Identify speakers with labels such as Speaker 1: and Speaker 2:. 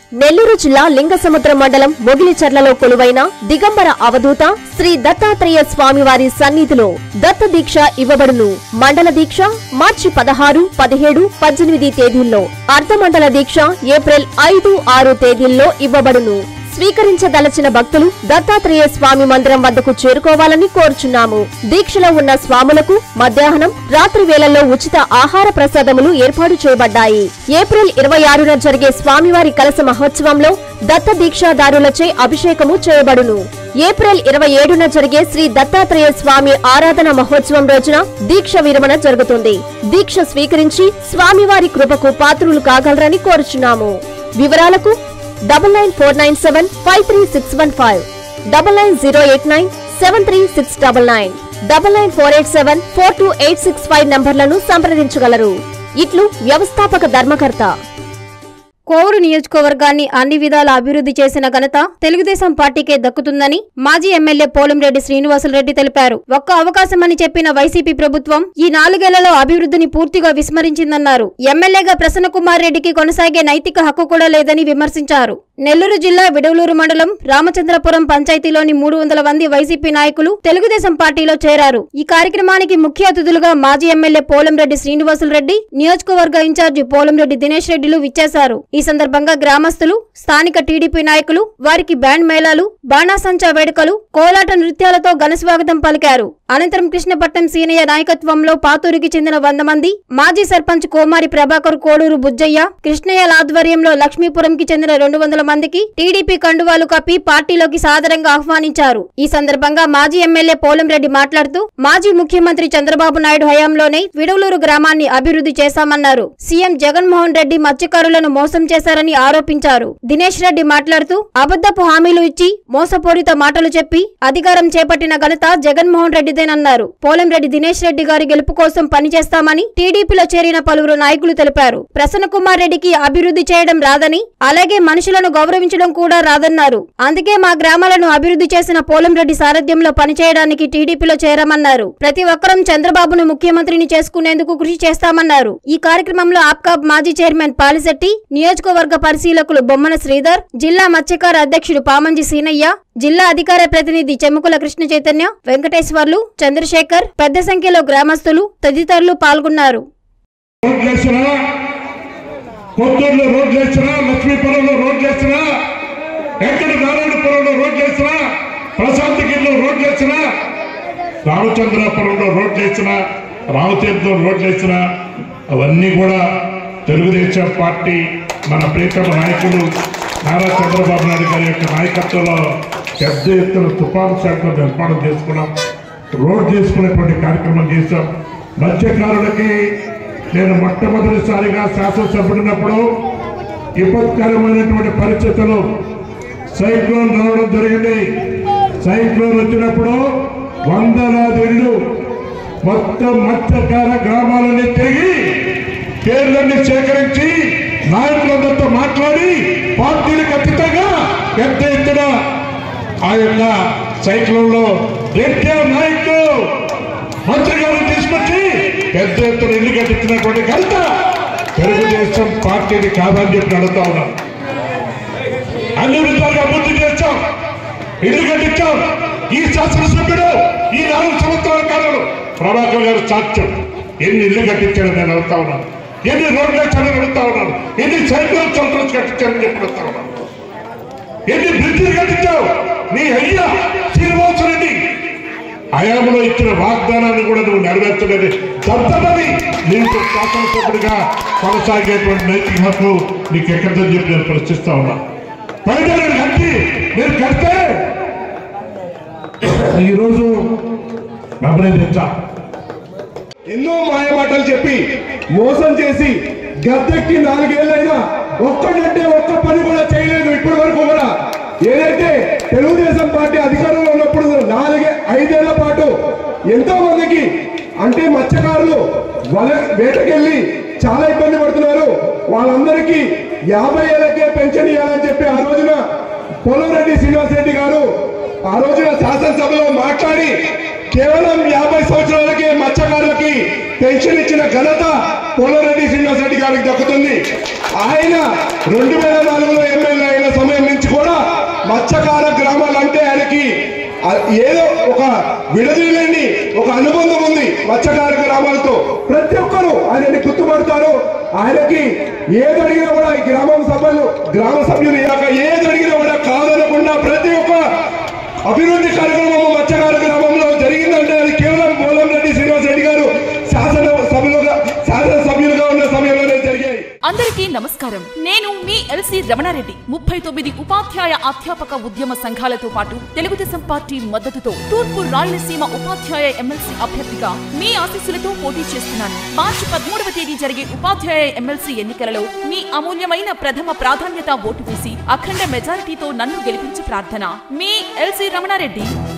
Speaker 1: నెల్లూరు జిల్లా లింగసముద్ర మండలం మొగిలిచర్లలో కొలువైన దిగంబర అవధూత శ్రీ దత్తాత్రేయ స్వామివారి సన్నిధిలో దత్త దీక్ష ఇవ్వబడును మండల దీక్ష మార్చి పదహారు పదిహేడు పద్దెనిమిది తేదీల్లో అర్ధమండల దీక్ష ఏప్రిల్ ఐదు ఆరు తేదీల్లో ఇవ్వబడును స్వీకరించదలచిన భక్తులు దత్తాత్రేయ స్వామి మందిరం వద్దకు చేరుకోవాలని కోరుచున్నాము దీక్షలో ఉన్న స్వాములకు మధ్యాహ్నం రాత్రి వేళల్లో ఉచిత ఆహార ప్రసాదములు ఏర్పాటు చేయబడ్డాయి ఏప్రిల్ ఇరవై ఆరున జరిగే స్వామివారి కలస మహోత్సవంలో దత్త దీక్షాదారులచే అభిషేకము చేయబడును ఏప్రిల్ ఇరవై ఏడున జరిగే శ్రీ దత్తాత్రేయ స్వామి ఆరాధన మహోత్సవం రోజున దీక్ష విరమణ జరుగుతుంది దీక్ష స్వీకరించి స్వామివారి కృపకు పాత్రులు కాగలరని కోరుచున్నాము వివరాలకు double nine four nine seven five three six one five double nine zero eight nine seven three six double nine double nine four eight seven four two eight six five నంబర్లను సంప్రదించగలరు ఇట్లు వ్యవస్థాపక ధర్మకర్త
Speaker 2: కోవూరు నియోజకవర్గాన్ని అన్ని విధాల అభివృద్ధి చేసిన ఘనత తెలుగుదేశం పార్టీకే దక్కుతుందని మాజీ ఎమ్మెల్యే పోలంరెడ్డి శ్రీనివాసులరెడ్డి తెలిపారు ఒక్క అవకాశమని చెప్పిన వైసీపీ ప్రభుత్వం ఈ నాలుగేళ్లలో అభివృద్ధిని పూర్తిగా విస్మరించిందన్నారు ఎమ్మెల్యేగా ప్రసన్న కుమార్ రెడ్డికి కొనసాగే నైతిక హక్కు కూడా లేదని విమర్శించారు నెల్లూరు జిల్లా విడవలూరు మండలం రామచంద్రపురం పంచాయతీలోని మూడు వందల మంది వైసీపీ నాయకులు తెలుగుదేశం పార్టీలో చేరారు ఈ కార్యక్రమానికి ముఖ్య అతిథులుగా మాజీ ఎమ్మెల్యే పోలంరెడ్డి శ్రీనివాసులరెడ్డి నియోజకవర్గ ఇన్ఛార్జి పోలంరెడ్డి దినేష్ రెడ్డిలు విచ్చేశారు ఈ సందర్భంగా గ్రామస్తులు స్థానిక టీడీపీ నాయకులు వారికి బ్యాండ్ మేళాలు బాణాసంచా వేడుకలు కోలాట నృత్యాలతో ఘనస్వాగతం పలికారు అనంతరం కృష్ణపట్నం సీనయ్య నాయకత్వంలో పాతూరికి చెందిన వంద మంది మాజీ సర్పంచ్ కోమారి ప్రభాకర్ కోడూరు బుజ్జయ్య కృష్ణయ్యల ఆధ్వర్యంలో లక్ష్మీపురంకి చెందిన రెండు వందల మందికి టీడీపీ కండువాలు కప్పి పార్టీలోకి సాదరంగా ఆహ్వానించారు ఈ సందర్భంగా మాజీ ఎమ్మెల్యే పోలంరెడ్డి మాట్లాడుతూ మాజీ ముఖ్యమంత్రి చంద్రబాబు నాయుడు హయాంలోనే విడవలూరు గ్రామాన్ని అభివృద్ధి చేశామన్నారు సీఎం జగన్మోహన్ రెడ్డి మత్స్యకారులను మోసం చేశారని ఆరోపించారు దినేష్ రెడ్డి మాట్లాడుతూ అబద్ధపు హామీలు ఇచ్చి మోసపూరిత మాటలు చెప్పి అధికారం చేపట్టిన ఘనత జగన్మోహన్ రెడ్డిదేనన్నారు పోలంరెడ్డి దినేష్ రెడ్డి గారి గెలుపు కోసం పనిచేస్తామని టీడీపీలో చేరిన పలువురు నాయకులు తెలిపారు ప్రసన్న కుమార్ రెడ్డికి అభివృద్ధి చేయడం రాదని అలాగే మనుషులను గౌరవించడం కూడా రాదన్నారు అందుకే మా గ్రామాలను అభివృద్ధి చేసిన పోలంరెడ్డి సారథ్యంలో పనిచేయడానికి టీడీపీలో చేరామన్నారు ప్రతి ఒక్కరం చంద్రబాబును ముఖ్యమంత్రిని చేసుకునేందుకు కృషి చేస్తామన్నారు ఈ కార్యక్రమంలో ఆప్కాబ్ మాజీ చైర్మన్ పాలిశెట్టి నియోజకవర్గ పరిశీలకులు బొమ్మన శ్రీధర్ జిల్లా మత్స్యకార అధ్యక్షుడు పామంజి సీనయ్య జిల్లా అధికార ప్రతినిధి చెముకుల కృష్ణ చైతన్య వెంకటేశ్వర్లు చంద్రశేఖర్ పెద్ద సంఖ్యలో గ్రామస్తులు తదితరులు పాల్గొన్నారు
Speaker 3: రోడ్లు వేసినా కొత్తూరులో రోడ్లు వేసినా లక్ష్మీపురంలో రోడ్లు వేసినా ఎక్కడ నారాయణపురంలో రోడ్లు వేసినా ప్రశాంతగిరిలో రోడ్లు వేసినా రామచంద్రాపురంలో రోడ్లు వేసినా రామతీర్థం రోడ్లు వేసినా అవన్నీ కూడా తెలుగుదేశం పార్టీ మన ప్రీతమ నాయకులు నారా చంద్రబాబు నాయుడు గారి యొక్క నాయకత్వంలో పెద్ద ఎత్తున తుఫాను శాఖలో నిర్మాణం చేసుకున్నాం రోడ్ చేసుకునేటువంటి కార్యక్రమం చేశాం మత్స్యకారులకి నేను మొట్టమొదటిసారిగా శాసనసభ్యుడినప్పుడు విపత్కరమైనటువంటి పరిస్థితులు సైక్లోన్ రావడం జరిగింది సైక్లోన్ వచ్చినప్పుడు వందలాది ఇళ్ళు మొత్తం మత్స్యకార గ్రామాలన్నీ తిరిగి పేర్లన్నీ సేకరించి నాయకులందరితో మాట్లాడి పార్టీలకు అతీతంగా పెద్ద ఎత్తున ఆ యొక్క సైక్లోన్ లో రెడ్డి నాయకులు మంత్రి గారిని తీసుకొచ్చి పెద్ద ఎత్తున ఇల్లు కట్టించినటువంటి ఘనత తెలుగుదేశం పార్టీని కాదని చెప్పి అడుగుతా ఉన్నాం అన్ని విధాలుగా అభివృద్ధి చేస్తాం ఇల్లు కట్టించాం ఈ శాసనసభ్యుడు ఈ నాలుగు సంవత్సరాల కాలంలో ప్రభాకర్ గారు సాక్ష్యం ఎన్ని ఇల్లు కట్టించాడని నేను అడుగుతా ఉన్నాను ఎన్ని రోడ్లు వేసాడని అడుగుతా ఉన్నాను ఎన్ని సైకిల్ సెంటర్స్ కట్టించాడని చెప్పి అడుగుతా ఉన్నాను ఎన్ని బ్రిడ్జిలు కట్టించావు నీ అయ్యా శ్రీనివాసరెడ్డి హయాంలో ఇచ్చిన వాగ్దానాన్ని కూడా నువ్వు నెరవేర్చలేదు దత్తమని నీకు శాసనసభ్యుడిగా కొనసాగేటువంటి నైతిక హక్కు నీకు ఎక్కడిదని చెప్పి నేను ప్రశ్నిస్తా ఉన్నా బయట నేను కట్టి నేను కడితే ఈరోజు అభినందించా
Speaker 4: ఎన్నో మాయమాటలు చెప్పి మోసం చేసి గద్దెక్కి నాలుగేళ్లైనా ఒక్కటంటే ఒక్క పని కూడా చేయలేదు ఇప్పటి వరకు కూడా ఏదైతే తెలుగుదేశం పార్టీ అధికారంలో ఉన్నప్పుడు నాలుగే ఐదేళ్ల పాటు ఎంతో మందికి అంటే మత్స్యకారులు వల వేటకెళ్ళి చాలా ఇబ్బంది పడుతున్నారు వాళ్ళందరికీ యాభై ఏళ్ళకే పెన్షన్ ఇవ్వాలని చెప్పి ఆ రోజున పోలంరెడ్డి శ్రీనివాస్ రెడ్డి గారు ఆ రోజున శాసనసభలో మాట్లాడి కేవలం యాభై సంవత్సరాలకే మత్స్యకారులకి పెన్షన్ ఇచ్చిన ఘనత పోలరెడ్డి శ్రీనివాస్ రెడ్డి గారికి దక్కుతుంది ఆయన రెండు వేల నాలుగులో ఎమ్మెల్యే అయిన సమయం నుంచి కూడా మత్స్యకార గ్రామాలు అంటే ఆయనకి ఆ- ఏదో ఒక విడదీయలేని ఒక అనుబంధం ఉంది మత్స్యకార గ్రామాలతో ప్రతి ఒక్కరు ఆయనని గుర్తుపడతారు ఆయనకి ఏది అడిగినా కూడా ఈ గ్రామం సభ్యులు గ్రామ సభ్యులు ఇలాక ఏది అడిగినా కూడా కాదనకుండా ప్రతి ఒక్క అభివృద్ధి కార్యక్రమం మత్స్యకార గ్రామంలో జరిగిందంటే అది కేవలం పోలం రెడ్డి శ్రీనివాస్ రెడ్డి గారు శాసన సభ్యులుగా శాసన సభ్యులుగా ఉన్న సమయంలోనే జరిగాయి
Speaker 5: అందరికీ నమస్కారం నేను మీ ఎల్సి రమణారెడ్డి ముప్పై తొమ్మిది ఉపాధ్యాయ అధ్యాపక ఉద్యమ సంఘాలతో పాటు తెలుగుదేశం పార్టీ మద్దతుతో తూర్పు రాయలసీమ ఉపాధ్యాయ ఎమ్మెల్సీ అభ్యర్థిగా మీ ఆశీస్సులతో పోటీ చేస్తున్నాను మార్చి పదమూడవ తేదీ జరిగే ఉపాధ్యాయ ఎమ్మెల్సీ ఎన్నికలలో మీ అమూల్యమైన ప్రథమ ప్రాధాన్యత ఓటు వేసి అఖండ మెజారిటీతో నన్ను గెలిపించి ప్రార్థన మీ ఎల్సి రమణారెడ్డి